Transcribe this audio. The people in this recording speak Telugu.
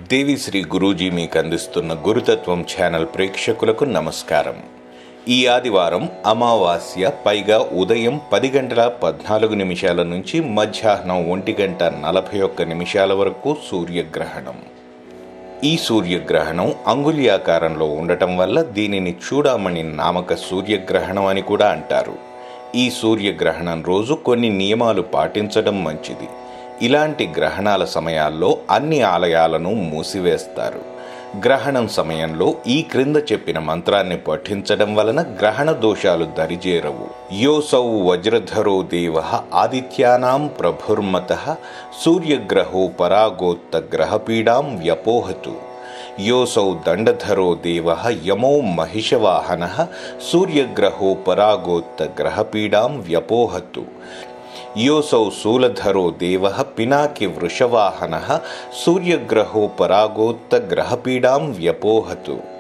దేవిశ్రీ గురూజీ మీకు అందిస్తున్న గురుతత్వం ఛానల్ ప్రేక్షకులకు నమస్కారం ఈ ఆదివారం అమావాస్య పైగా ఉదయం పది గంటల పద్నాలుగు నిమిషాల నుంచి మధ్యాహ్నం ఒంటి గంట నలభై ఒక్క నిమిషాల వరకు సూర్యగ్రహణం ఈ సూర్యగ్రహణం అంగుళియాకారంలో ఉండటం వల్ల దీనిని చూడమని నామక సూర్యగ్రహణం అని కూడా అంటారు ఈ సూర్యగ్రహణం రోజు కొన్ని నియమాలు పాటించడం మంచిది ఇలాంటి గ్రహణాల సమయాల్లో అన్ని ఆలయాలను మూసివేస్తారు గ్రహణం సమయంలో ఈ క్రింద చెప్పిన మంత్రాన్ని పఠించడం వలన గ్రహణ దోషాలు దరిజేరవు యోసౌ వజ్రధరో దేవ ఆదిత్యానాం ప్రభుర్మత సూర్యగ్రహో పరాగోత్త గ్రహపీడాం వ్యపోహతు యోసౌ దండధరో దేవ యమో మహిషవాహన సూర్యగ్రహో పరాగోత్త గ్రహపీడాం వ్యపోహతు యోసౌ శూలధరో దేవ పినాకి వృషవాహన సూర్యగ్రహో పరాగోత్త గ్రహపీడాం వ్యపోహతు